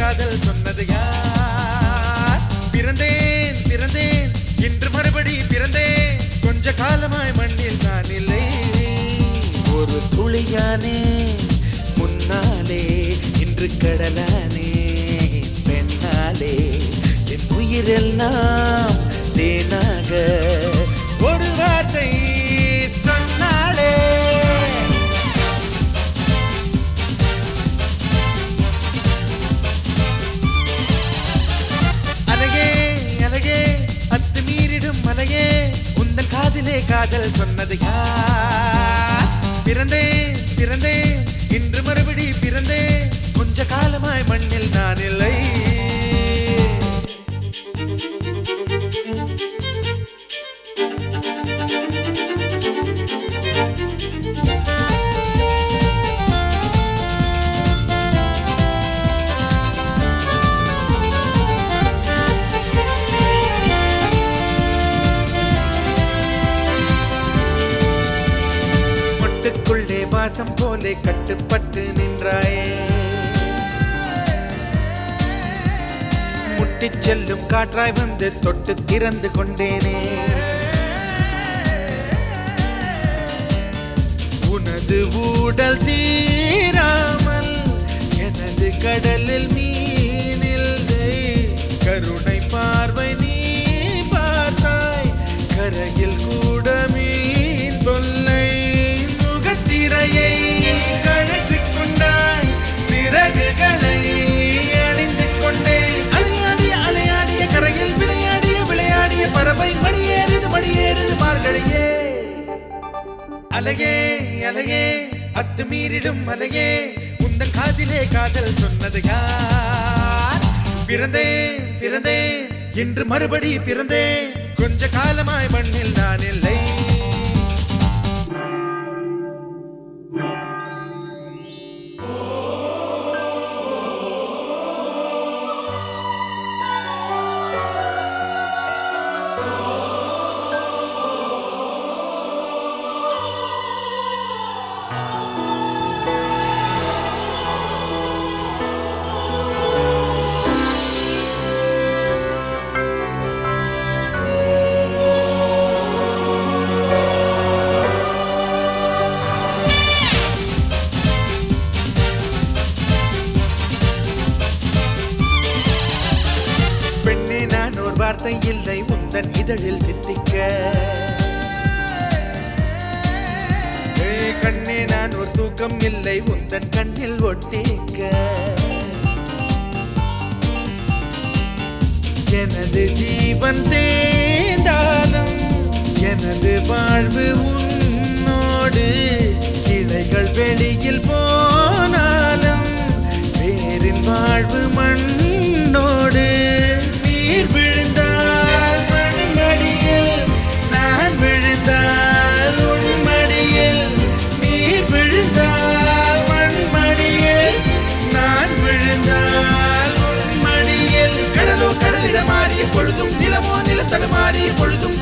காதல் சொன்னது யார் பிறந்தேன் பிறந்தேன் இன்று மறுபடி பிறந்தேன் கொஞ்ச காலமாய் மண்ணில் நான் இல்லை ஒரு துளியானே முன்னாலே இன்று கடலானே பெண்ணாலே என் உயிரெல்லாம் தேனாக ஒரு வார்த்தை சொன்னாலே அழகே அழகே அத்து மீறிடும் மலையே உந்தன் காதிலே காதல் சொன்னது யார் பிறந்தேன் பிறந்தேன் இன்று மறுபடி பிறந்தேன் கொஞ்ச காலமாய் மண்ணில் நான் இல்லை மொட்டுக்குள்ளே வாசம் போலே கட்டுப்பட்டு நின்றாயே முட்டிச் செல்லும் காற்றாய் வந்து தொட்டு திறந்து கொண்டேனே உனது ஊடல் தீராமல் எனது கடலில் மீனில்லை கருணை பார்வை நீ பார்த்தாய் கரையில் கூட மீன் தொல்லை முகத்திரையை கழற்றிக் கொண்டாய் சிறகுகளை அணிந்து கொண்டேன் அலையாடிய அலையாடிய கரையில் விளையாடிய விளையாடிய பறவை மணியேறுது மணியேறுது மார்கழியே அலையே அலையே அத்து மீறிடும் அலையே உந்தன் காதிலே காதல் சொன்னது யார் பிறந்தேன் பிறந்தேன் இன்று மறுபடி பிறந்தேன் கொஞ்ச காலமாய் மண்ணில் நான் இல்லை பெண்ணே நான் ஒரு வார்த்தை இல்லை உந்தன் இதழில் தித்திக்க ஏய் கண்ணே நான் ஒரு தூக்கம் இல்லை உந்தன் கண்ணில் ஒட்டிக்க எனது ஜீவன் தேர்ந்தாலும் எனது வாழ்வு உன்னோடு கிளைகள் வெளியில் போனாலும் வேரின் வாழ்வு மண்ணோடு நீர் விழுந்தால் மண்மடியில் நான் விழுந்தால் உன் மடியில் நீர் விழுந்தால் மண்மடியில் நான் விழுந்தால் உன் மடியில் கடலோ கடலிட மாறிய பொழுதும் நிலமோ நிலத்தட மாறிய பொழுதும்